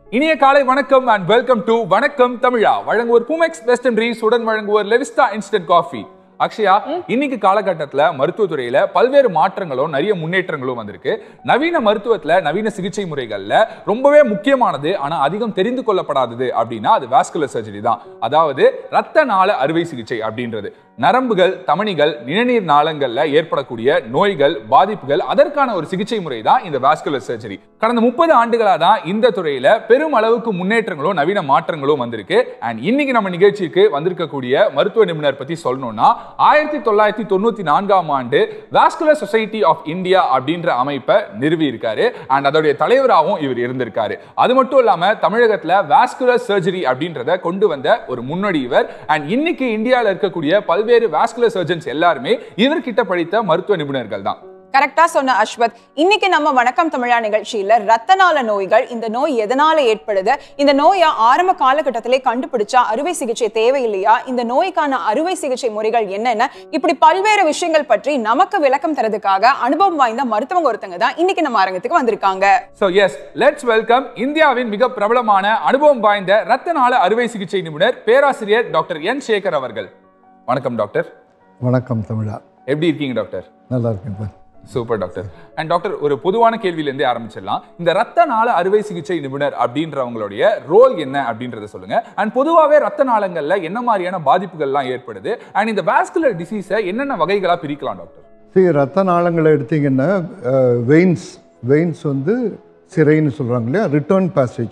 இனிய காலை வணக்கம் அண்ட் வெல்கம் டு வணக்கம் தமிழா வழங்குவோர் பூமெக்ஸ் வெஸ்டர்ன் ரீஸ் உடன் வழங்குவோர் லெவிஸ்டா இன்ஸ்டன்ட் காஃபி அக்ஷயா இன்னைக்கு காலகட்டத்துல மருத்துவத்துறையில பல்வேறு மாற்றங்களும் நிறைய முன்னேற்றங்களும் வந்திருக்கு நவீன மருத்துவத்துல நவீன சிகிச்சை முறைகள்ல ரொம்பவே முக்கியமானது ஆனா அதிகம் தெரிந்து கொள்ளப்படாதது அப்படின்னா அது வாஸ்குலர் சர்ஜரி தான் அதாவது ரத்த நாள அறுவை சிகிச்சை அப்படின்றது நரம்புகள் தமனிகள் நிணநீர் நாளங்கள்ல ஏற்படக்கூடிய நோய்கள் பாதிப்புகள் அதற்கான ஒரு சிகிச்சை முறை தான் இந்த வாஸ்குலர் சர்ஜரி கடந்த முப்பது ஆண்டுகளா தான் இந்த துறையில பெரும் அளவுக்கு முன்னேற்றங்களும் நவீன மாற்றங்களும் வந்திருக்கு அண்ட் இன்னைக்கு நம்ம நிகழ்ச்சிக்கு வந்திருக்கக்கூடிய மருத்துவ நிபுணர் பத்தி சொல்லணும்னா ஆயிரத்தி தொள்ளாயிரத்தி தொண்ணூத்தி நான்காம் ஆண்டு வாஸ்குலர் சொசைட்டி ஆஃப் இந்தியா அப்படின்ற அமைப்பை நிறுவி இருக்காரு அண்ட் அதோடைய தலைவராகவும் இவர் இருந்திருக்காரு அது மட்டும் இல்லாம தமிழகத்துல வாஸ்குலர் சர்ஜரி அப்படின்றத கொண்டு வந்த ஒரு முன்னோடி இவர் அண்ட் இன்னைக்கு இந்தியாவில் இருக்கக்கூடிய பல்வேறு வாஸ்குலர் சர்ஜன்ஸ் எல்லாருமே இவர்கிட்ட படித்த மருத்துவ நிபுணர்கள் தான் கரெக்டா சொன்ன அஸ்வத் இன்னைக்கு நம்ம வணக்கம் தமிழா நிகழ்ச்சியில ரத்த நாள நோய்கள் இந்த நோய் எதனால ஏற்படுது இந்த நோயை ஆரம்ப காலகட்டத்திலே கண்டுபிடிச்சா அறுவை சிகிச்சை தேவையில்லையா இந்த நோய்க்கான அறுவை சிகிச்சை முறைகள் என்னென்ன இப்படி பல்வேறு விஷயங்கள் பற்றி நமக்கு விளக்கம் தரதுக்காக அனுபவம் வாய்ந்த மருத்துவங்க ஒருத்தங்க தான் இன்னைக்கு நம்ம அரங்கத்துக்கு வந்திருக்காங்க சோ எஸ் லெட்ஸ் வெல்கம் இந்தியாவின் மிக பிரபலமான அனுபவம் வாய்ந்த ரத்த நாள அறுவை சிகிச்சை நிபுணர் பேராசிரியர் டாக்டர் என் சேகர் அவர்கள் வணக்கம் டாக்டர் வணக்கம் தமிழா எப்படி இருக்கீங்க டாக்டர் நல்லா இருக்கேன் பார் சூப்பர் டாக்டர் அண்ட் டாக்டர் ஒரு பொதுவான கேள்வியிலேருந்தே ஆரம்பிச்சிடலாம் இந்த ரத்த நாள அறுவை சிகிச்சை நிபுணர் அப்படின்றவங்களுடைய ரோல் என்ன அப்படின்றத சொல்லுங்க அண்ட் பொதுவாகவே ரத்த நாளங்கள்ல என்ன மாதிரியான பாதிப்புகள்லாம் ஏற்படுது அண்ட் இந்த வாஸ்குலர் டிசீஸை என்னென்ன வகைகளா பிரிக்கலாம் டாக்டர் சரி ரத்த நாளங்களை எடுத்தீங்கன்னா வெயின்ஸ் வெயின்ஸ் வந்து சிறைன்னு சொல்கிறாங்க இல்லையா ரிட்டர்ன் பேசேஜ்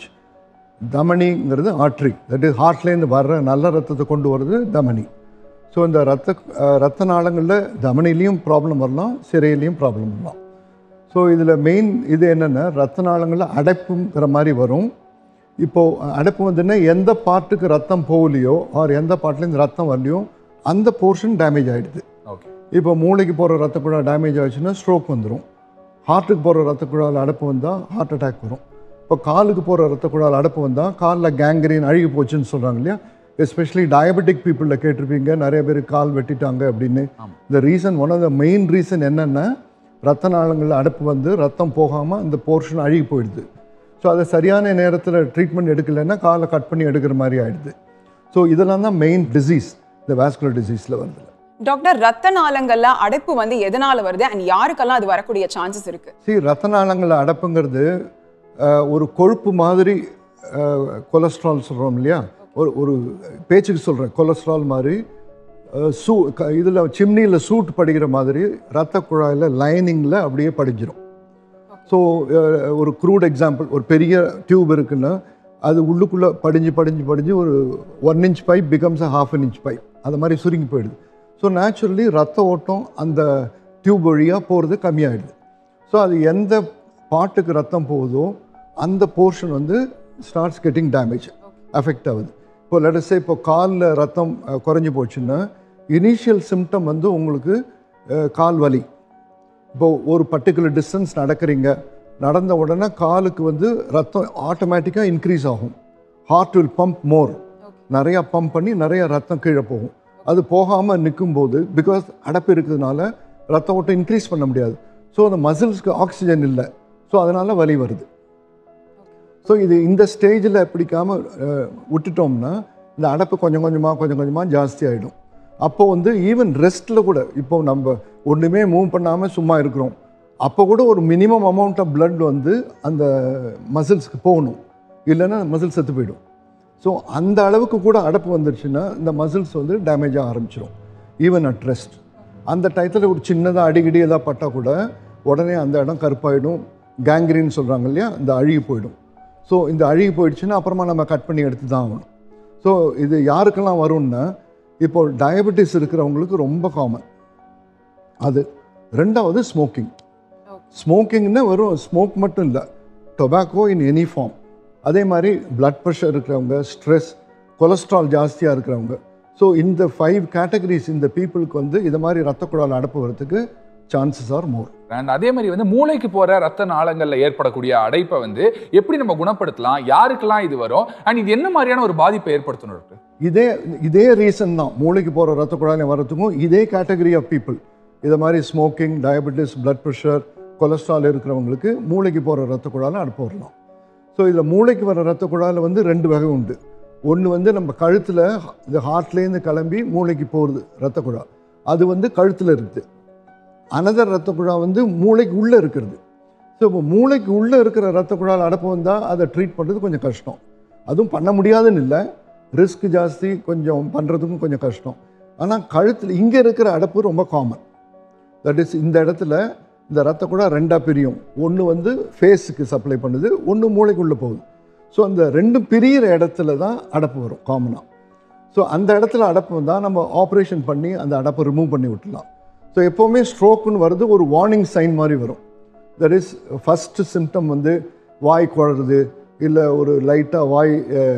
தமனிங்கிறது ஆட்ரி தட் இஸ் ஹார்ட்லேருந்து வர்ற நல்ல ரத்தத்தை கொண்டு வர்றது தமனி ஸோ இந்த ரத்த அஹ், ரத்த நாளங்களில் தமனிலையும் ப்ராப்ளம் வரலாம் சிறையிலையும் ப்ராப்ளம் வரலாம் ஸோ இதில் மெயின் இது என்னென்னா ரத்த நாளங்களில் அடைப்புங்கிற மாதிரி வரும் இப்போது அடைப்பு வந்துன்னா எந்த பார்ட்டுக்கு ரத்தம் போகலையோ ஆர் எந்த பார்ட்லேருந்து ரத்தம் வரலையோ அந்த போர்ஷன் டேமேஜ் ஆகிடுது ஓகே இப்போ மூளைக்கு போகிற ரத்த குழாய் டேமேஜ் ஆச்சுன்னா ஸ்ட்ரோக் வந்துடும் ஹார்ட்டுக்கு போகிற ரத்த குழாயில் அடைப்பு வந்தால் ஹார்ட் அட்டாக் வரும் இப்போ காலுக்கு போகிற ரத்த குழாயில் அடைப்பு வந்தால் காலில் கேங்கரின் அழுகி போச்சுன்னு சொல்கிறாங்க இல்லையா எஸ்பெஷலி டயபெட்டிக் பீப்புளில் கேட்டிருப்பீங்க நிறைய பேர் கால் வெட்டிட்டாங்க அப்படின்னு இந்த reason one of the main reason என்னென்னா ரத்த நாளங்களில் அடைப்பு வந்து ரத்தம் போகாமல் அந்த போர்ஷன் அழுகி போயிடுது ஸோ அதை சரியான நேரத்தில் ட்ரீட்மெண்ட் எடுக்கலைன்னா காலை கட் பண்ணி எடுக்கிற மாதிரி ஆயிடுது ஸோ இதெல்லாம் தான் மெயின் டிசீஸ் இந்த வாஸ்குலர் டிசீஸில் வருது டாக்டர் ரத்த நாளங்கள்ல அடைப்பு வந்து எதனால வருது அண்ட் யாருக்கெல்லாம் அது வரக்கூடிய சான்சஸ் இருக்கு சரி ரத்த நாளங்கள் அடைப்புங்கிறது அஹ், ஒரு கொழுப்பு மாதிரி கொலஸ்ட்ரால் சொல்கிறோம் இல்லையா ஒரு ஒரு பேச்சுக்கு சொல்கிறேன் கொலஸ்ட்ரால் மாதிரி அஹ், சூ இதில் சிம்னியில் சூட் படிக்கிற மாதிரி ரத்த குழாயில் லைனிங்கில் அப்படியே படிஞ்சிரும் ஸோ ஒரு க்ரூட் எக்ஸாம்பிள் ஒரு பெரிய டியூப் இருக்குன்னா அது உள்ளுக்குள்ளே படிஞ்சு படிஞ்சு படிஞ்சு ஒரு one inch pipe becomes a half an inch pipe அது மாதிரி சுருங்கி போயிடுது ஸோ நேச்சுரலி ரத்த ஓட்டம் அந்த டியூப் வழியாக போகிறது கம்மியாயிடுது ஸோ அது எந்த பாட்டுக்கு ரத்தம் போகுதோ அந்த போர்ஷன் வந்து ஸ்டார்ட்ஸ் கெட்டிங் டேமேஜ் அஃபெக்ட் ஆகுது இப்போ லெடஸே இப்போ காலில் ரத்தம் அஹ், குறைஞ்சு போச்சுன்னா இனிஷியல் சிம்டம் வந்து உங்களுக்கு அஹ், கால் வலி இப்போ ஒரு பர்டிகுலர் டிஸ்டன்ஸ் நடக்கிறீங்க நடந்த உடனே காலுக்கு வந்து ரத்தம் ஆட்டோமேட்டிக்காக இன்க்ரீஸ் ஆகும் ஹார்ட் வில் பம்ப் மோர் நிறையா பம்ப் பண்ணி நிறைய ரத்தம் கீழே போகும் அது போகாமல் நிற்கும்போது பிகாஸ் அடைப்பு இருக்கிறதுனால ரத்த ஓட்டம் இன்க்ரீஸ் பண்ண முடியாது ஸோ அந்த மசில்ஸ்க்கு ஆக்சிஜன் இல்லை ஸோ அதனால் வலி வருது ஸோ இது இந்த ஸ்டேஜில் பிடிக்காமல் விட்டுட்டோம்னா இந்த அடைப்பு கொஞ்சம் கொஞ்சமாக கொஞ்சம் கொஞ்சமாக ஜாஸ்தி ஆகிடும் அப்போ வந்து ஈவன் ரெஸ்ட்டில் கூட இப்போ நம்ம ஒன்றுமே மூவ் பண்ணாமல் சும்மா இருக்கிறோம் அப்போ கூட ஒரு மினிமம் அமௌண்ட் ஆஃப் blood வந்து அந்த மசில்ஸ்க்கு போகணும் இல்லைன்னா மசில் செத்து போயிடும் ஸோ அந்த அளவுக்கு கூட அடைப்பு வந்துருச்சுன்னா இந்த மசில்ஸ் வந்து டேமேஜ் ஆக ஆரம்பிச்சிடும் ஈவன் அட் ரெஸ்ட் அந்த டயத்தில் ஒரு சின்னதாக அடிக்கடி ஏதாவது பட்டால் கூட உடனே அந்த இடம் கருப்பாயிடும் கேங்க்ரின்னு சொல்கிறாங்க இல்லையா இந்த அழுகி போயிடும் ஸோ இந்த அழுகி போயிடுச்சுன்னா அப்புறமா நம்ம கட் பண்ணி எடுத்து தான் ஆகணும் ஸோ இது யாருக்கெல்லாம் வரும்னா இப்போ டயபெட்டிஸ் இருக்கிறவங்களுக்கு ரொம்ப காமன் அது ரெண்டாவது ஸ்மோக்கிங் ஸ்மோக்கிங்னு வெறும் ஸ்மோக் மட்டும் இல்லை டொபாக்கோ இன் எனி ஃபார்ம் அதே மாதிரி பிளட் ப்ரெஷர் இருக்கிறவங்க ஸ்ட்ரெஸ் கொலஸ்ட்ரால் ஜாஸ்தியாக இருக்கிறவங்க ஸோ இந்த ஃபைவ் கேட்டகரிஸ் இந்த பீப்புளுக்கு வந்து இது மாதிரி ரத்த குழாயில் அடப்பு வரதுக்கு சான்சஸ் ஆர் மோர் அண்ட் அதே மாதிரி வந்து மூளைக்கு போற ரத்த நாளங்கள்ல ஏற்படக்கூடிய அடைப்பை வந்து எப்படி நம்ம குணப்படுத்தலாம் யாருக்கெல்லாம் இது வரும் அண்ட் இது என்ன மாதிரியான ஒரு பாதிப்பை ஏற்படுத்தணும் டாக்டர் இதே இதே ரீசன் தான் மூளைக்கு போகிற ரத்த குழாயில் வரதுக்கும் இதே கேட்டகரி ஆஃப் பீப்புள் இதை மாதிரி smoking diabetes blood pressure cholesterol இருக்கிறவங்களுக்கு மூளைக்கு போகிற ரத்த குழாயில் அனுப்ப வரலாம் ஸோ இதில் மூளைக்கு வர ரத்த குழாயில் வந்து ரெண்டு வகை உண்டு ஒன்று வந்து நம்ம கழுத்தில் இந்த ஹார்ட்லேருந்து கிளம்பி மூளைக்கு போகிறது ரத்த குழா அது வந்து கழுத்தில் இருக்குது அனதர் ரத்த குழா வந்து மூளைக்கு உள்ளே இருக்கிறது ஸோ இப்போ மூளைக்கு உள்ளே இருக்கிற ரத்த குழாயில் அடப்பு வந்தால் அதை ட்ரீட் பண்ணுறது கொஞ்சம் கஷ்டம் அதுவும் பண்ண முடியாதுன்னு இல்லை ரிஸ்க் ஜாஸ்தி கொஞ்சம் பண்ணுறதுக்கும் கொஞ்சம் கஷ்டம் ஆனால் கழுத்தில் இங்கே இருக்கிற அடப்பு ரொம்ப காமன் தட் இஸ் இந்த இடத்துல இந்த ரத்த குழா ரெண்டாக பிரியும் ஒன்று வந்து ஃபேஸுக்கு சப்ளை பண்ணுது ஒன்று மூளைக்குள்ளே போகுது ஸோ அந்த ரெண்டும் பிரியிற இடத்துல தான் அடப்பு வரும் காமனாக ஸோ அந்த இடத்துல அடப்பு வந்தால் நம்ம ஆப்ரேஷன் பண்ணி அந்த அடப்பை ரிமூவ் பண்ணி விட்டுலாம் ஸோ எப்போவுமே ஸ்ட்ரோக்குன்னு வருது ஒரு வார்னிங் சைன் மாதிரி வரும் தட் இஸ் ஃபஸ்ட்டு சிம்டம் வந்து வாய் குழறது இல்லை ஒரு லைட்டாக வாய்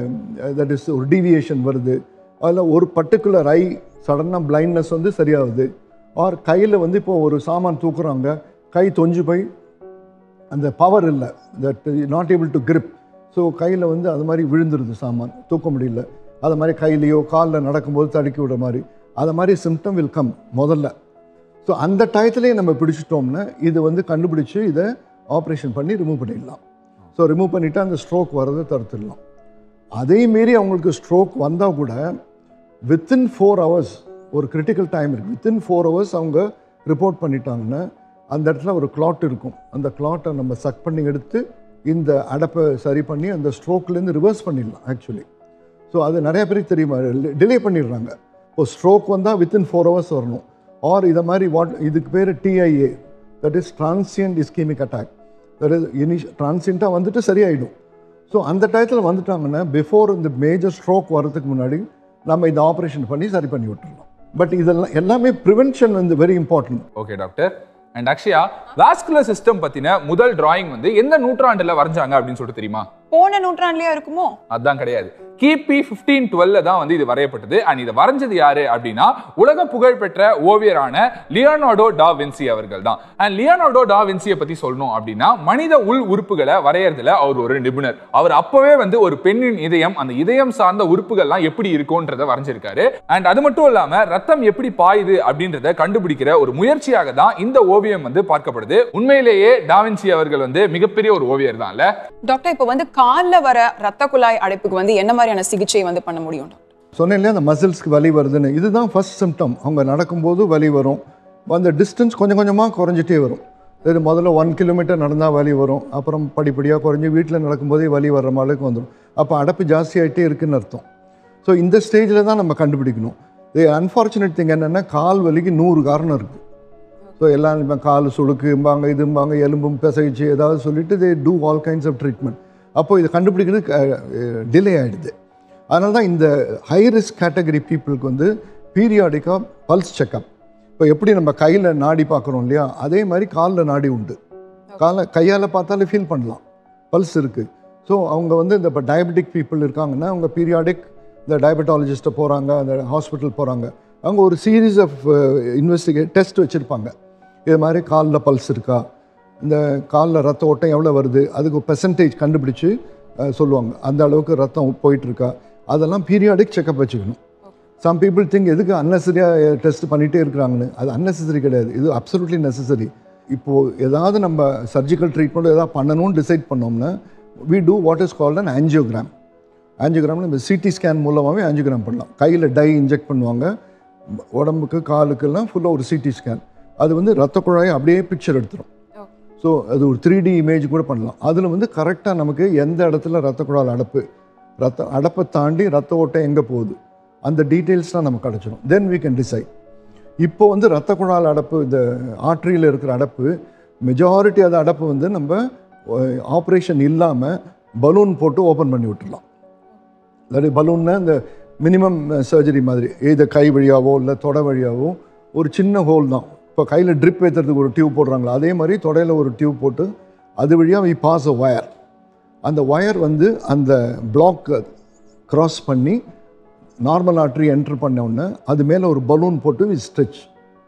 தட் இஸ் ஒரு டீவியேஷன் வருது அதில் ஒரு பர்டிகுலர் ஐ சடனாக பிளைண்ட்னஸ் வந்து சரியாகுது ஆர் கையில் வந்து இப்போ ஒரு சாமான் தூக்குறாங்க கை தொஞ்சு போய் அந்த பவர் இல்லை that not able to grip so கையில் வந்து அது மாதிரி விழுந்துருது சாமான் தூக்க முடியல அது மாதிரி கையிலையோ காலில் நடக்கும்போது தடுக்கி விடுற மாதிரி அது மாதிரி சிம்டம் வில் கம் முதல்ல ஸோ அந்த டயத்துலேயே நம்ம பிடிச்சிட்டோம்னா இது வந்து கண்டுபிடிச்சு இதை ஆப்ரேஷன் பண்ணி ரிமூவ் பண்ணிடலாம் ஸோ ரிமூவ் பண்ணிவிட்டு அந்த ஸ்ட்ரோக் வரதை தடுத்துடலாம் அதே மீறி அவங்களுக்கு ஸ்ட்ரோக் வந்தால் கூட வித்தின் ஃபோர் ஹவர்ஸ் ஒரு கிரிட்டிக்கல் டைம் இருக்குது வித்தின் ஃபோர் ஹவர்ஸ் அவங்க ரிப்போர்ட் பண்ணிட்டாங்கன்னா அந்த இடத்துல ஒரு கிளாட் இருக்கும் அந்த கிளாட்டை நம்ம சக் பண்ணி எடுத்து இந்த அடப்பை சரி பண்ணி அந்த ஸ்ட்ரோக்லேருந்து ரிவர்ஸ் பண்ணிடலாம் ஆக்சுவலி ஸோ அது நிறைய பேருக்கு தெரியுமா டிலே பண்ணிடுறாங்க இப்போ ஸ்ட்ரோக் வந்தால் வித்தின் ஃபோர் ஹவர்ஸ் வரணும் ஆர் இதை மாதிரி வாட் இதுக்கு பேர் TIA that is transient ischaemic attack that is இனிஷ் டிரான்சியண்ட்டாக வந்துட்டு சரியாயிடும் ஸோ அந்த டயத்தில் வந்துட்டாங்கன்னா பிஃபோர் இந்த மேஜர் ஸ்ட்ரோக் வர்றதுக்கு முன்னாடி நம்ம இந்த ஆப்ரேஷன் பண்ணி சரி பண்ணி விட்டுறலாம் பட் இதெல்லாம் எல்லாமே ப்ரிவென்ஷன் வந்து very important okay doctor and Akshaya vascular system பத்தின முதல் டிராயிங் வந்து எந்த நூற்றாண்டுல வரைஞ்சாங்க அப்படின்னு சொல்லிட்டு தெரியுமா போன நூற்றாண்டுலயா இருக்குமோ அதான் கிடையாது கிபி பிப்டீன் டுவெல்ல தான் வந்து இது வரையப்பட்டது அண்ட் இதை வரைஞ்சது யாரு அப்படின்னா உலக புகழ்பெற்ற ஓவியரான லியோனார்டோ டா வின்சி அவர்கள் தான் அண்ட் லியோனார்டோ டா வின்சியை பத்தி சொல்லணும் அப்படின்னா மனித உள் உறுப்புகளை வரையறதுல அவர் ஒரு நிபுணர் அவர் அப்பவே வந்து ஒரு பெண்ணின் இதயம் அந்த இதயம் சார்ந்த உறுப்புகள்லாம் எப்படி இருக்கும்ன்றத வரைஞ்சிருக்காரு அண்ட் அது மட்டும் இல்லாம ரத்தம் எப்படி பாயுது அப்படின்றத கண்டுபிடிக்கிற ஒரு முயற்சியாக தான் இந்த ஓவியம் வந்து பார்க்கப்படுது உண்மையிலேயே டாவின்சி அவர்கள் வந்து மிகப்பெரிய ஒரு ஓவியர் தான் இல்ல டாக்டர் இப்போ வந்து கால்ல வர ரத்த குழாய் அடைப்புக்கு வந்து என்ன மாதிரியான சிகிச்சை வந்து பண்ண முடியும் டாக்டர் சொன்னேன் இல்லையா அந்த மசில்ஸ்க்கு வலி வருதுன்னு இதுதான் ஃபர்ஸ்ட் சிம்டம் அவங்க நடக்கும்போது வலி வரும் அந்த டிஸ்டன்ஸ் கொஞ்சம் கொஞ்சமாக குறைஞ்சிட்டே வரும் இது முதல்ல ஒன் கிலோமீட்டர் நடந்தால் வலி வரும் அப்புறம் படிப்படியாக குறைஞ்சி வீட்டில் நடக்கும்போதே வலி வர்ற மாதிரிக்கு வந்துடும் அப்போ அடப்பு ஜாஸ்தியாகிட்டே இருக்குன்னு அர்த்தம் ஸோ இந்த ஸ்டேஜில் தான் நம்ம கண்டுபிடிக்கணும் இது அன்ஃபார்ச்சுனேட் திங் என்னென்னா கால் வலிக்கு நூறு காரணம் இருக்குது ஸோ எல்லாம் இப்போ கால் சுளுக்கும்பாங்க இதும்பாங்க எலும்பும் பிசைச்சு ஏதாவது சொல்லிட்டு they do all kinds of treatment அப்போ இதை கண்டுபிடிக்கிறது டிலே ஆகிடுது அதனால தான் இந்த ஹை ரிஸ்க் கேட்டகரி பீப்புளுக்கு வந்து பீரியாடிக்காக பல்ஸ் செக்கப் இப்போ எப்படி நம்ம கையில் நாடி பார்க்குறோம் இல்லையா அதே மாதிரி காலில் நாடி உண்டு காலை கையால் பார்த்தாலே ஃபீல் பண்ணலாம் பல்ஸ் இருக்குது ஸோ அவங்க வந்து இந்த இப்போ டயபெட்டிக் பீப்புள் இருக்காங்கன்னா அவங்க பீரியாடிக் இந்த டயபெட்டாலஜிஸ்ட்டை போகிறாங்க அந்த ஹாஸ்பிட்டல் போகிறாங்க அவங்க ஒரு சீரீஸ் ஆஃப் இன்வெஸ்டிகேட் டெஸ்ட் வச்சுருப்பாங்க இது மாதிரி காலில் பல்ஸ் இருக்கா இந்த காலில் ரத்த ஓட்டம் எவ்வளோ வருது அதுக்கு பெர்சன்டேஜ் கண்டுபிடிச்சு அஹ், சொல்லுவாங்க அந்த அளவுக்கு ரத்தம் போயிட்டுருக்கா அதெல்லாம் பீரியாடிக் செக்கப் வச்சுக்கணும் சம் பீப்புள் திங்க் எதுக்கு அன்னெசரியாக டெஸ்ட் பண்ணிகிட்டே இருக்கிறாங்கன்னு அது அன்னெசரி கிடையாது இது அப்சல்யூட்லி நெசசரி இப்போது ஏதாவது நம்ம சர்ஜிக்கல் ட்ரீட்மெண்ட் ஏதாவது பண்ணணும்னு டிசைட் பண்ணோம்னா we do what is called an angiogram angiogram நம்ம சிடி ஸ்கேன் மூலமாகவே ஆஞ்சியோகிராம் பண்ணலாம் கையில் டை இன்ஜெக்ட் பண்ணுவாங்க உடம்புக்கு காலுக்கெல்லாம் ஃபுல்லாக ஒரு சிடி ஸ்கேன் அது வந்து ரத்த குழாயை அப்படியே பிக்சர் எடுத்துரும் ஸோ அது ஒரு த்ரீ டி இமேஜ் கூட பண்ணலாம் அதில் வந்து கரெக்டாக நமக்கு எந்த இடத்துல ரத்த குழாயில் அடப்பு ரத்த அடப்பை தாண்டி ரத்த ஓட்டம் எங்கே போகுது அந்த டீட்டெயில்ஸ்லாம் நமக்கு கிடச்சிரும் தென் we can decide இப்போ வந்து ரத்த குழாயில் அடப்பு இந்த ஆர்ட்ரியில் இருக்கிற அடப்பு மெஜாரிட்டி அந்த அடப்பு வந்து நம்ம ஆப்ரேஷன் இல்லாமல் பலூன் போட்டு ஓப்பன் பண்ணி விட்டுடலாம் அதாவது பலூன்னா இந்த மினிமம் சர்ஜரி மாதிரி எய்த கை வழியாவோ இல்லை தொடை வழியாவோ ஒரு சின்ன ஹோல் தான் இப்போ கையில் ட்ரிப் ஏற்றுறதுக்கு ஒரு டியூப் போடுறாங்களா அதே மாதிரி தொடையில் ஒரு டியூப் போட்டு அது வழியாக வி பாஸ் அ ஒயர் அந்த ஒயர் வந்து அந்த பிளாக் கிராஸ் பண்ணி நார்மல் ஆர்ட்ரி என்ட்ரு பண்ண உடனே அது மேலே ஒரு பலூன் போட்டு வி ஸ்ட்ரெச்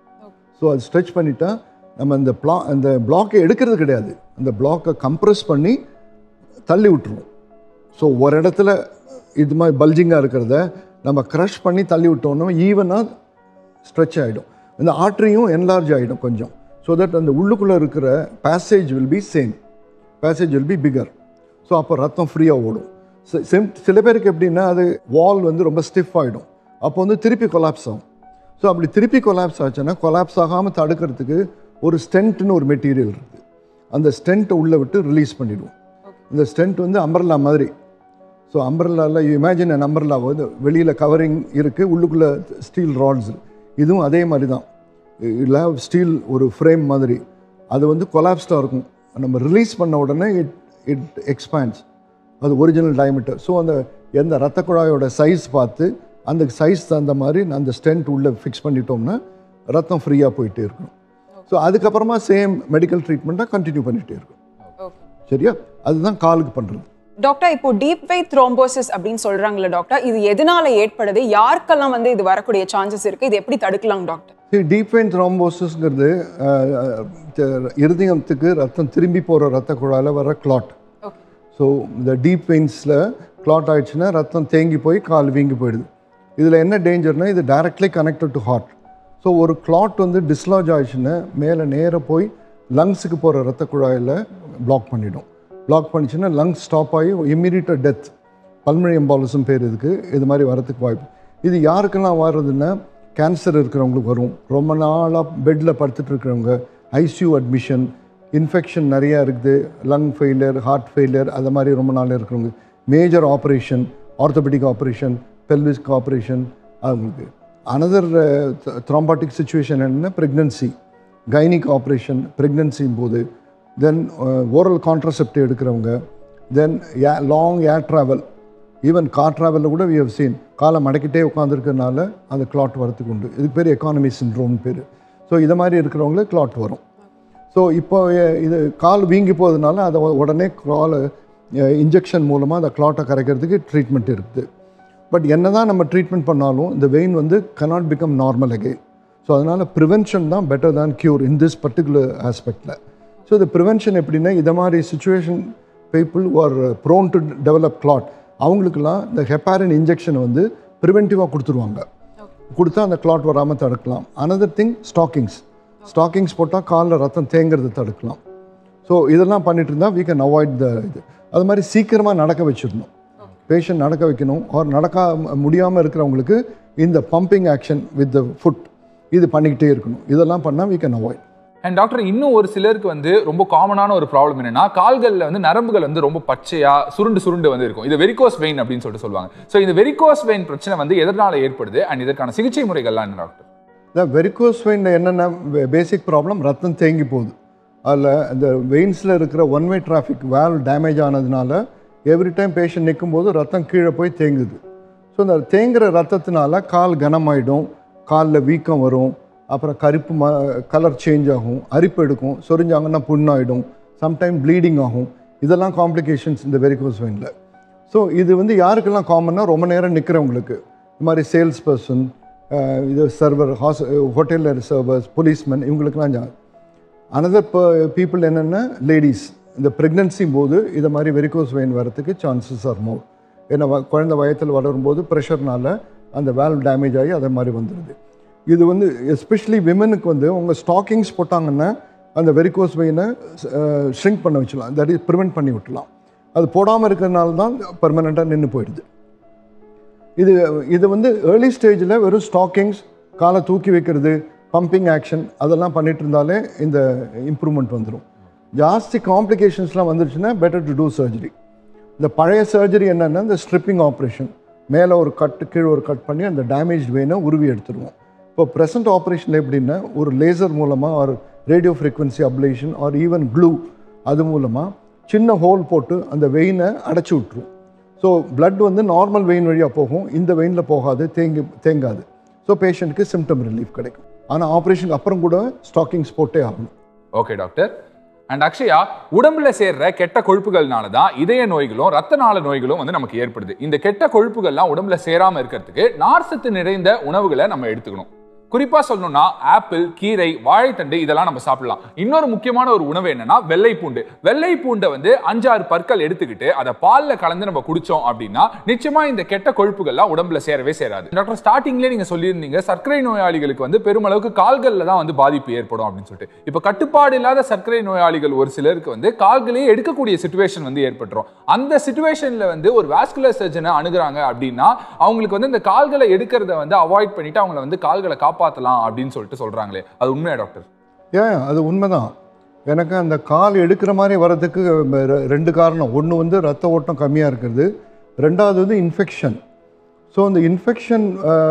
ஸோ அது ஸ்ட்ரெச் பண்ணிட்டா நம்ம அந்த பிளா அந்த பிளாக்கை எடுக்கிறது கிடையாது அந்த பிளாக்கை கம்ப்ரெஸ் பண்ணி தள்ளி விட்டுருவோம் ஸோ ஒரு இடத்துல இது மாதிரி பல்ஜிங்காக இருக்கிறத நம்ம க்ரஷ் பண்ணி தள்ளி விட்டோம்னா ஈவனாக ஸ்ட்ரெச் ஆகிடும் இந்த ஆர்ட்ரியும் என்லார்ஜ் ஆகிடும் கொஞ்சம் ஸோ தட் அந்த உள்ளுக்குள்ளே இருக்கிற passage will be same passage will be bigger so அப்போ ரத்தம் ஃப்ரீயாக ஓடும் சி- சிம்- சில பேருக்கு எப்படின்னா அது வால் வந்து ரொம்ப ஸ்டிஃப் ஆகிடும் அப்போ வந்து திருப்பி கொலாப்ஸ் ஆகும் ஸோ அப்படி திருப்பி கொலாப்ஸ் ஆச்சுன்னா கொலாப்ஸ் ஆகாமல் தடுக்கிறதுக்கு ஒரு ஸ்டென்ட்னு ஒரு மெட்டீரியல் இருக்குது அந்த ஸ்டென்ட்டை உள்ளே விட்டு ரிலீஸ் பண்ணிடுவோம் இந்த ஸ்டென்ட் வந்து அம்பர்லா மாதிரி ஸோ அம்பர்லாவில் இமேஜின் அன் அம்பர்லா வந்து வெளியில் கவரிங் இருக்குது உள்ளுக்குள்ளே ஸ்டீல் ராட்ஸ் இதுவும் அதே மாதிரி தான் இல்லை ஸ்டீல் ஒரு ஃப்ரேம் மாதிரி அது வந்து கொலாப்ஸ்டாக இருக்கும் நம்ம ரிலீஸ் பண்ண உடனே இட் இட் எக்ஸ்பேண்ட்ஸ் அது ஒரிஜினல் டயமீட்டர் ஸோ அந்த எந்த ரத்த குழாயோட சைஸ் பார்த்து அந்த சைஸ் தகுந்த மாதிரி அந்த ஸ்டென்ட் உள்ளே ஃபிக்ஸ் பண்ணிட்டோம்னா ரத்தம் ஃப்ரீயாக போயிட்டே இருக்கும் ஸோ அதுக்கப்புறமா சேம் மெடிக்கல் ட்ரீட்மெண்ட்டாக கண்டினியூ பண்ணிகிட்டே இருக்கும் சரியா அதுதான் காலுக்கு பண்ணுறது டாக்டர் இப்போ டீப் வெயிட் த்ரோம்போசிஸ் அப்படின்னு சொல்றாங்கல்ல டாக்டர் இது எதனால ஏற்படுது யாருக்கெல்லாம் வந்து இது வரக்கூடிய சான்சஸ் இருக்கு இது எப்படி தடுக்கலாம் டாக்டர் சரி டீப் வெயின் த்ரோம்போசிஸ்ங்கிறது இருதயத்துக்கு ரத்தம் திரும்பி போகிற ரத்த குழாயில் வர கிளாட் ஓகே ஸோ இந்த டீப் வெயின்ஸில் கிளாட் ஆயிடுச்சுன்னா ரத்தம் தேங்கி போய் கால் வீங்கி போயிடுது இதில் என்ன டேஞ்சர்னா இது directly connected to heart so ஒரு கிளாட் வந்து டிஸ்லாஜ் ஆயிடுச்சுன்னா மேலே நேராக போய் லங்ஸுக்கு போகிற ரத்த குழாயில் பிளாக் பண்ணிடும் பிளாக் பண்ணிச்சுன்னா லங்ஸ் ஸ்டாப் ஆகி இம்மீடியட்டாக டெத் பல்மனி எம்பாலிசம் பேர் இதுக்கு இது மாதிரி வரதுக்கு வாய்ப்பு இது யாருக்கெல்லாம் வர்றதுன்னா கேன்சர் இருக்கிறவங்களுக்கு வரும் ரொம்ப நாளாக பெட்டில் படுத்துட்டு இருக்கிறவங்க ஐசியூ அட்மிஷன் இன்ஃபெக்ஷன் நிறையா இருக்குது லங் ஃபெயிலியர் ஹார்ட் ஃபெயிலியர் அது மாதிரி ரொம்ப நாள் இருக்கிறவங்க major operation orthopaedic operation pelvic operation அவங்களுக்கு அனதர் த்ராம்பாட்டிக் சுச்சுவேஷன் என்னென்னா ப்ரெக்னன்சி கைனிக் ஆப்ரேஷன் ப்ரெக்னன்சியும் போது தென் ஓரல் கான்ட்ரசெப்டிவ் எடுக்கிறவங்க then long air travel even car ட்ராவலில் கூட வி ஹவ் சீன் காலை மடக்கிட்டே உட்காந்துருக்கறனால அந்த கிளாட் வரத்துக்கு உண்டு இதுக்கு பேர் எக்கானமி சின்ட்ரோம்னு பேர் ஸோ இதை மாதிரி இருக்கிறவங்களுக்கு கிளாட் வரும் ஸோ இப்போ எ- இது கால் வீங்கி போகிறதுனால அதை உ- உடனே கால் இன்ஜெக்ஷன் மூலமாக அந்த கிளாட்டை கரைக்கிறதுக்கு ட்ரீட்மெண்ட் இருக்குது பட் என்ன தான் நம்ம ட்ரீட்மெண்ட் பண்ணாலும் இந்த வெயின் வந்து cannot become normal again so அதனால் ப்ரிவென்ஷன் தான் better than cure in this particular ஆஸ்பெக்டில் ஸோ இந்த ப்ரிவென்ஷன் எப்படின்னா இதை மாதிரி situation people are prone to develop clot அவங்களுக்கெல்லாம் இந்த ஹெப்பாரின் இன்ஜெக்ஷன் வந்து ப்ரிவென்டிவாக கொடுத்துருவாங்க கொடுத்தா அந்த கிளாட் வராமல் தடுக்கலாம் அனதர் திங் ஸ்டாக்கிங்ஸ் ஸ்டாக்கிங்ஸ் போட்டால் காலில் ரத்தம் தேங்கிறத தடுக்கலாம் ஸோ இதெல்லாம் பண்ணிட்டு இருந்தால் we can அவாய்ட் த இது அது மாதிரி சீக்கிரமாக நடக்க வச்சிடணும் பேஷண்ட் நடக்க வைக்கணும் ஆர் நடக்க முடியாமல் இருக்கிறவங்களுக்கு இந்த pumping action with the foot இது பண்ணிக்கிட்டே இருக்கணும் இதெல்லாம் பண்ணால் we can avoid and doctor இன்னும் ஒரு சிலருக்கு வந்து ரொம்ப காமனான ஒரு ப்ராப்ளம் என்னன்னா கால்கள்ல வந்து நரம்புகள் வந்து ரொம்ப பச்சையா சுருண்டு சுருண்டு வந்து இருக்கும் இது வெரிகோஸ் வெயின் அப்படின்னு சொல்லிட்டு சொல்லுவாங்க ஸோ இந்த வெரிகோஸ் வெயின் பிரச்சனை வந்து எதனால ஏற்படுது அண்ட் இதற்கான சிகிச்சை முறைகள்லாம் என்ன டாக்டர் இந்த வெரிகோஸ் வெயினில் என்னென்ன பேசிக் ப்ராப்ளம் ரத்தம் தேங்கி போகுது அதில் இந்த வெயின்ஸில் இருக்கிற one way traffic valve damage ஆனதுனால எவ்ரி டைம் பேஷண்ட் நிற்கும்போது ரத்தம் கீழே போய் தேங்குது ஸோ இந்த தேங்குற ரத்தத்தினால கால் கனமாயிடும் காலில் வீக்கம் வரும் அப்புறம் கருப்பு ம கலர் சேஞ்ச் ஆகும் அரிப்பு எடுக்கும் சொரிஞ்சாங்கன்னா புண்ணாயிடும் சம்டைம் ப்ளீடிங் ஆகும் இதெல்லாம் காம்ப்ளிகேஷன்ஸ் இந்த வெரிகோஸ் வெயினில் ஸோ இது வந்து யாருக்கெல்லாம் காமன்னா ரொம்ப நேரம் நிற்கிறவங்களுக்கு இந்த மாதிரி சேல்ஸ் பர்சன் இது சர்வர் ஹாஸ் ஹோட்டலில் சர்வர்ஸ் போலீஸ்மேன் இவங்களுக்கெல்லாம் ஜா அனதர் பீப்புள் என்னென்னா லேடிஸ் இந்த ப்ரெக்னன்சி போது இதை மாதிரி வெரிகோஸ் வெயின் வரத்துக்கு சான்சஸ் ஆர் மோர் ஏன்னா வ- குழந்தை வயத்தில் வளரும்போது ப்ரெஷர்னால அந்த வேல்வ் டேமேஜ் ஆகி அதை மாதிரி வந்துடுது இது வந்து எஸ்பெஷலி விமனுக்கு வந்து உங்கள் ஸ்டாக்கிங்ஸ் போட்டாங்கன்னா அந்த வெரிகோஸ் வெயினை ஷ்ரிங்க் பண்ண வச்சிடலாம் தட் இஸ் ப்ரிவெண்ட் பண்ணி விட்டுலாம் அது போடாமல் இருக்கிறதுனால தான் பர்மனெண்ட்டாக நின்று போயிடுது இது இது வந்து ஏர்லி ஸ்டேஜில் வெறும் ஸ்டாக்கிங்ஸ் காலை தூக்கி வைக்கிறது பம்பிங் ஆக்ஷன் அதெல்லாம் பண்ணிட்டு இருந்தாலே இந்த இம்ப்ரூவ்மெண்ட் வந்துடும் ஜாஸ்தி காம்ப்ளிகேஷன்ஸ்லாம் வந்துருச்சுன்னா பெட்டர் டு டூ சர்ஜரி இந்த பழைய சர்ஜரி என்னென்னா இந்த ஸ்ட்ரிப்பிங் ஆப்ரேஷன் மேலே ஒரு கட்டு கீழே ஒரு கட் பண்ணி அந்த டேமேஜ் வெயினை உருவி எடுத்துருவோம் இப்போ ப்ரெசன்ட் ஆப்ரேஷனில் எப்படின்னா ஒரு லேசர் மூலமாக ஒரு radio frequency ablation or even glue அது மூலமாக சின்ன ஹோல் போட்டு அந்த வெயினை அடைச்சி விட்ரும் ஸோ blood வந்து நார்மல் வெயின் வழியாக போகும் இந்த வெயினில் போகாது தேங்கி தேங்காது ஸோ பேஷண்ட்டுக்கு சிம்டம் ரிலீஃப் கிடைக்கும் ஆனால் ஆப்ரேஷனுக்கு அப்புறம் கூட ஸ்டாக்கிங்ஸ் போட்டே ஆகணும் ஓகே டாக்டர் அண்ட் அக்ஷயா உடம்புல சேர்ற கெட்ட கொழுப்புகள்னால தான் இதய நோய்களும் ரத்த நாள நோய்களும் வந்து நமக்கு ஏற்படுது இந்த கெட்ட கொழுப்புகள்லாம் உடம்புல சேராம இருக்கிறதுக்கு நார்சத்து நிறைந்த உணவுகளை நம்ம எடுத்துக்கணும் குறிப்பா சொல்லணும்னா ஆப்பிள் கீரை வாழைத்தண்டு இதெல்லாம் நம்ம சாப்பிடலாம் இன்னொரு முக்கியமான ஒரு உணவு என்னன்னா வெள்ளை பூண்டு வெள்ளை பூண்டை வந்து அஞ்சாறு பற்கள் எடுத்துக்கிட்டு அதை பால்ல கலந்து நம்ம குடிச்சோம் அப்படின்னா நிச்சயமா இந்த கெட்ட கொழுப்புகள்லாம் உடம்புல சேரவே சேராது டாக்டர் ஸ்டார்டிங்லேயே நீங்க சொல்லியிருந்தீங்க சர்க்கரை நோயாளிகளுக்கு வந்து பெருமளவுக்கு கால்கள்ல தான் வந்து பாதிப்பு ஏற்படும் அப்படின்னு சொல்லிட்டு இப்போ கட்டுப்பாடு இல்லாத சர்க்கரை நோயாளிகள் ஒரு சிலருக்கு வந்து கால்களே எடுக்கக்கூடிய சுச்சுவேஷன் வந்து ஏற்பட்டுரும் அந்த சுச்சுவேஷன்ல வந்து ஒரு வாஸ்குலர் சர்ஜனை அணுகுறாங்க அப்படின்னா அவங்களுக்கு வந்து இந்த கால்களை எடுக்கிறத வந்து அவாய்ட் பண்ணிட்டு அவங்கள வந்து கால்களை காப்பாத்தலாம் அப்படின்னு சொல்லிட்டு சொல்றாங்களே அது உண்மையா டாக்டர் ஏன் அது உண்மைதான் எனக்கு அந்த கால் எடுக்கிற மாதிரி வர்றதுக்கு ரெ- ரெண்டு காரணம் ஒன்று வந்து ரத்த ஓட்டம் கம்மியாக இருக்கிறது ரெண்டாவது வந்து இன்ஃபெக்ஷன் ஸோ அந்த இன்ஃபெக்ஷன்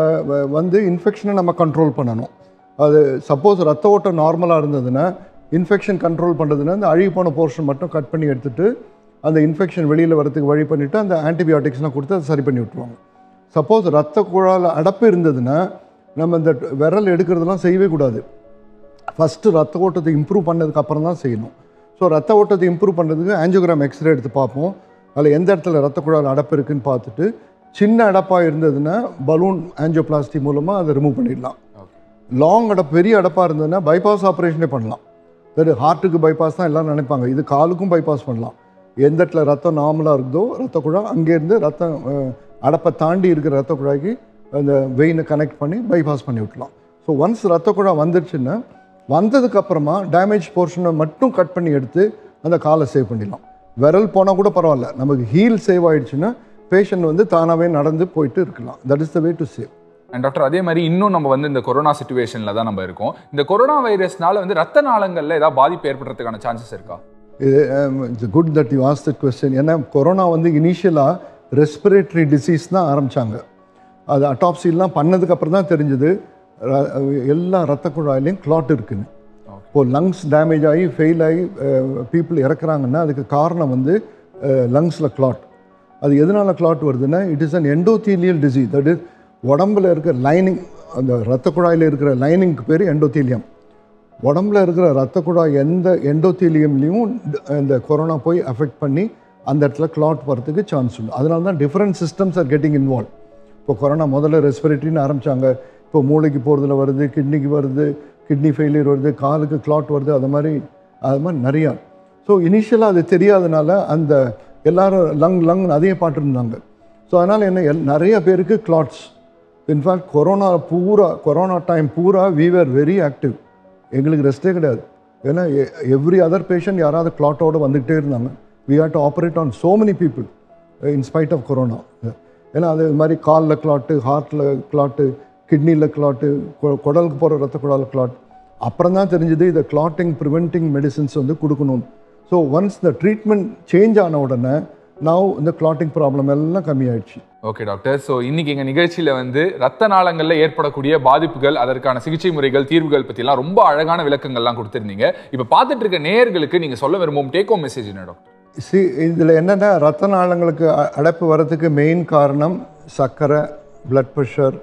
வந்து இன்ஃபெக்ஷனை நம்ம கண்ட்ரோல் பண்ணணும் அது சப்போஸ் ரத்த ஓட்டம் நார்மலாக இருந்ததுன்னா இன்ஃபெக்ஷன் கண்ட்ரோல் பண்ணுறதுன்னா அந்த அழுகி போன போர்ஷன் மட்டும் கட் பண்ணி எடுத்துட்டு அந்த இன்ஃபெக்ஷன் வெளியில் வரதுக்கு வழி பண்ணிவிட்டு அந்த ஆன்டிபயோட்டிக்ஸ்லாம் கொடுத்து அதை சரி பண்ணி விட்ருவாங்க சப்போஸ் ரத்த குழாயில் அடப்பு இருந்ததுன்னா நம்ம இந்த விரல் எடுக்கிறதெல்லாம் செய்யவே கூடாது ஃபஸ்ட்டு ரத்த ஓட்டத்தை இம்ப்ரூவ் பண்ணதுக்கு அப்புறம் தான் செய்யணும் ஸோ ரத்த ஓட்டத்தை இம்ப்ரூவ் பண்ணுறதுக்கு ஆஞ்சியோகிராம் எக்ஸ்ரே எடுத்து பார்ப்போம் அதில் எந்த இடத்துல ரத்த குழாயில் அடப்பு இருக்குன்னு பார்த்துட்டு சின்ன அடப்பாக இருந்ததுன்னா பலூன் ஆஞ்சியோபிளாஸ்டி மூலமாக அதை ரிமூவ் பண்ணிடலாம் லாங் அடப்பு பெரிய அடப்பாக இருந்ததுன்னா பைபாஸ் ஆப்ரேஷனே பண்ணலாம் சரி ஹார்ட்டுக்கு பைபாஸ் தான் எல்லாம் நினைப்பாங்க இது காலுக்கும் பைபாஸ் பண்ணலாம் எந்த இடத்துல ரத்தம் நார்மலாக இருக்குதோ ரத்த குழாய் அங்கேருந்து ரத்தம் அஹ், அடப்பை தாண்டி இருக்கிற ரத்த குழாய்க்கு அந்த வெயினை கனெக்ட் பண்ணி பைபாஸ் பண்ணி விட்டலாம் ஸோ ஒன்ஸ் ரத்த குழாய் வந்துடுச்சுன்னா வந்ததுக்கு அப்புறமா டேமேஜ் போர்ஷனை மட்டும் கட் பண்ணி எடுத்து அந்த காலை சேவ் பண்ணிடலாம் விரல் போனால் கூட பரவாயில்ல நமக்கு ஹீல் சேவ் ஆயிடுச்சுன்னா பேஷண்ட் வந்து தானாகவே நடந்து போயிட்டு இருக்கலாம் that is the way to save and doctor அதே மாதிரி இன்னும் நம்ம வந்து இந்த கொரோனா சுச்சுவேஷன்ல தான் நம்ம இருக்கோம் இந்த கொரோனா வைரஸ்னால வந்து ரத்த நாளங்கள்ல ஏதாவது பாதிப்பு ஏற்படுறதுக்கான சான்சஸ் இருக்கா இது it's good that you ask that question ஏன்னா கொரோனா வந்து இனிஷியலாக ரெஸ்பிரேட்டரி டிசீஸ் தான் ஆரம்பித்தாங்க அது அட்டாப்சிலாம் பண்ணதுக்கு அப்புறம் தான் தெரிஞ்சது ர- எல்லா ரத்த குழாயிலையும் கிளாட் இருக்குன்னு இப்போ லங்ஸ் டேமேஜ் ஆகி ஃபெயில் ஆகி பீப்புள் இறக்குறாங்கன்னா அதுக்கு காரணம் வந்து லங்ஸில் கிளாட் அது எதனால் கிளாட் வருதுன்னா it is an endothelial disease that is உடம்புல இருக்கிற லைனிங் அந்த ரத்த குழாயில் இருக்கிற லைனிங்க்கு பேர் எண்டோதீலியம் உடம்புல இருக்கிற ரத்த குழாய் எந்த எண்டோத்தீலியம்லையும் இந்த கொரோனா போய் அஃபெக்ட் பண்ணி அந்த இடத்துல கிளாட் வரதுக்கு சான்ஸ் உண்டு அதனால தான் different systems are getting involve இப்போ கொரோனா முதல்ல ரெஸ்பிரேட்டரின்னு ஆரம்பிச்சாங்க இப்போ மூளைக்கு போகிறதுல வருது கிட்னிக்கு வருது கிட்னி ஃபெயிலியர் வருது காலுக்கு கிளாட் வருது அது மாதிரி அது மாதிரி நிறையா ஸோ இனிஷியலாக அது தெரியாதனால அந்த எல்லாரும் லங் லங் அதையே பாட்டுருந்தாங்க ஸோ அதனால் என்ன எல் நிறைய பேருக்கு கிளாட்ஸ் இன்ஃபேக்ட் கொரோனா பூரா கொரோனா டைம் பூரா we were வெரி ஆக்டிவ் எங்களுக்கு ரெஸ்ட்டே கிடையாது ஏன்னா எவ்ரி அதர் பேஷண்ட் யாராவது கிளாட்டோட வந்துக்கிட்டே இருந்தாங்க we had to operate on so many people in spite of corona ஏன்னா அது மாதிரி காலில் கிளாட்டு ஹார்ட்டில் கிளாட்டு கிட்னியில் கிளாட்டு குடலுக்கு போகிற ரத்த குழாயில் கிளாட் அப்புறம் தான் தெரிஞ்சது இதை கிளாட்டிங் ப்ரிவென்டிங் மெடிசின்ஸ் வந்து கொடுக்கணும் so once the treatment change ஆன உடனே now இந்த கிளாட்டிங் ப்ராப்ளம் எல்லாம் கம்மியாயிடுச்சு ஓகே டாக்டர் ஸோ இன்னைக்கு எங்க நிகழ்ச்சியில வந்து ரத்த நாளங்கள்ல ஏற்படக்கூடிய பாதிப்புகள் அதற்கான சிகிச்சை முறைகள் தீர்வுகள் பத்திலாம் ரொம்ப அழகான விளக்கங்கள்லாம் கொடுத்திருந்தீங்க இப்போ பார்த்துட்டு இருக்க நேயர்களுக்கு நீங்க சொல்ல விரும்பும் டேக் ஹோம் மெசேஜ் என்ன டாக்டர் சி இதில் என்னென்னா ரத்த நாளங்களுக்கு அ- அடைப்பு வர்றதுக்கு மெயின் காரணம் சர்க்கரை blood pressure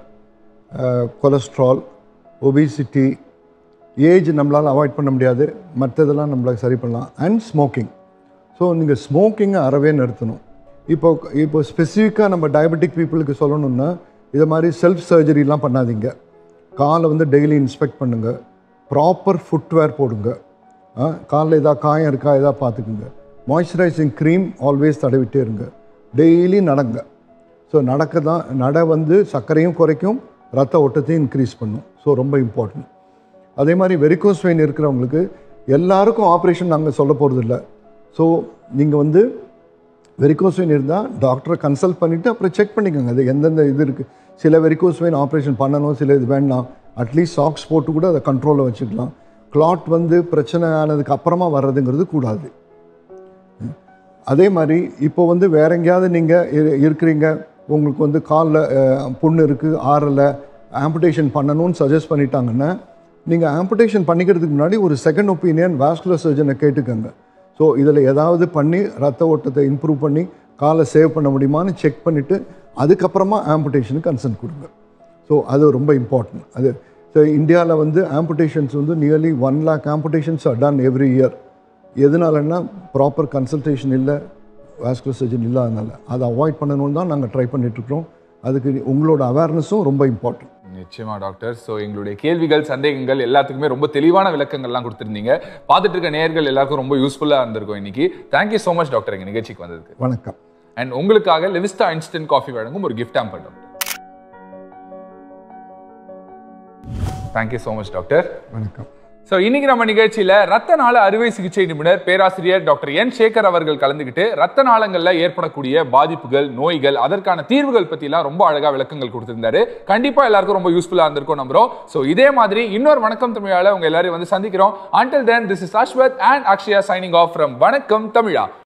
cholesterol obesity age நம்மளால் அவாய்ட் பண்ண முடியாது மற்றதெல்லாம் நம்மளால சரி பண்ணலாம் அண்ட் ஸ்மோக்கிங் ஸோ நீங்கள் ஸ்மோக்கிங்கை அறவே நிறுத்தணும் இப்போ இப்போ ஸ்பெசிஃபிக்காக நம்ம டயபெட்டிக் பீப்புளுக்கு சொல்லணும்னா இது மாதிரி செல்ஃப் சர்ஜரிலாம் பண்ணாதீங்க காலை வந்து டெய்லி இன்ஸ்பெக்ட் பண்ணுங்கள் ப்ராப்பர் ஃபுட்வேர் போடுங்க ஆ, காலில் ஏதாவது காயம் இருக்கா ஏதாவது பார்த்துக்குங்க மாய்ஸ்சரைசிங் க்ரீம் ஆல்வேஸ் தடவிட்டே இருங்க டெய்லி நடங்க ஸோ நடக்க தான் நட வந்து சர்க்கரையும் குறைக்கும் ரத்த ஓட்டத்தையும் இன்க்ரீஸ் பண்ணும் ஸோ ரொம்ப இம்பார்ட்டன்ட் அதே மாதிரி வெரிகோஸ் வெயின் இருக்கிறவங்களுக்கு எல்லாருக்கும் ஆப்ரேஷன் நாங்கள் சொல்ல போகிறது இல்லை ஸோ நீங்கள் வந்து வெரிகோஸ் வெயின் இருந்தால் டாக்டரை கன்சல்ட் பண்ணிவிட்டு அப்புறம் செக் பண்ணிக்கோங்க அது எந்தெந்த இது இருக்குது சில வெரிகோஸ் வெயின் ஆப்ரேஷன் பண்ணணும் சில இது வேண்டாம் அட்லீஸ்ட் சாக்ஸ் போட்டு கூட அதை கண்ட்ரோலில் வச்சுக்கலாம் கிளாட் வந்து பிரச்சனை ஆனதுக்கு அப்புறமா வர்றதுங்கிறது கூடாது அதே மாதிரி இப்போ வந்து வேற எங்கேயாவது நீங்கள் இருக்கிறீங்க உங்களுக்கு வந்து காலில் புண்ணு இருக்குது ஆறலை ஆம்புடேஷன் பண்ணணும்னு சஜஸ்ட் பண்ணிட்டாங்கன்னா நீங்கள் ஆம்புடேஷன் பண்ணிக்கிறதுக்கு முன்னாடி ஒரு செகண்ட் ஒப்பீனியன் வாஸ்குலர் சர்ஜனை கேட்டுக்கோங்க ஸோ இதில் ஏதாவது பண்ணி ரத்த ஓட்டத்தை இம்ப்ரூவ் பண்ணி காலை சேவ் பண்ண முடியுமான்னு செக் பண்ணிவிட்டு அதுக்கப்புறமா ஆம்புடேஷனுக்கு கன்சர்ன் கொடுங்க ஸோ அது ரொம்ப இம்பார்ட்டன்ட் அது ஸோ இந்தியாவில் வந்து ஆம்புடேஷன்ஸ் வந்து nearly one lakh amputations are done every year எதனாலன்னா ப்ராப்பர் கன்சல்டேஷன் இல்லை வாஸ்குலர் சர்ஜன் இல்லாதனால அதை அவாய்ட் பண்ணணும்னு தான் நாங்கள் ட்ரை பண்ணிகிட்ருக்கோம் அதுக்கு உங்களோட அவேர்னஸும் ரொம்ப இம்பார்ட்டன்ட் நிச்சயமா டாக்டர் ஸோ எங்களுடைய கேள்விகள் சந்தேகங்கள் எல்லாத்துக்குமே ரொம்ப தெளிவான விளக்கங்கள்லாம் கொடுத்துருந்தீங்க பார்த்துட்டு இருக்க நேயர்கள் எல்லாருக்கும் ரொம்ப யூஸ்ஃபுல்லாக இருந்திருக்கும் இன்னைக்கு தேங்க்யூ ஸோ மச் டாக்டர் எங்கள் நிகழ்ச்சிக்கு வந்ததுக்கு வணக்கம் அண்ட் உங்களுக்காக லெவிஸ்டா இன்ஸ்டன்ட் காஃபி வழங்கும் ஒரு gift hamper doctor thank you so much doctor வணக்கம் ஸோ இன்னைக்கு நம்ம நிகழ்ச்சியில ரத்த நாள அறுவை சிகிச்சை நிபுணர் பேராசிரியர் டாக்டர் என் சேகர் அவர்கள் கலந்துக்கிட்டு ரத்த நாளங்கள்ல ஏற்படக்கூடிய பாதிப்புகள் நோய்கள் அதற்கான தீர்வுகள் பத்திலாம் ரொம்ப அழகா விளக்கங்கள் கொடுத்திருந்தாரு கண்டிப்பா எல்லாருக்கும் ரொம்ப யூஸ்ஃபுல்லா இருந்திருக்கும் நம்புறோம் ஸோ இதே மாதிரி இன்னொரு வணக்கம் தமிழால உங்க எல்லாரையும் வந்து சந்திக்கிறோம் until then this is Ashwath and Akshaya signing off from வணக்கம் தமிழா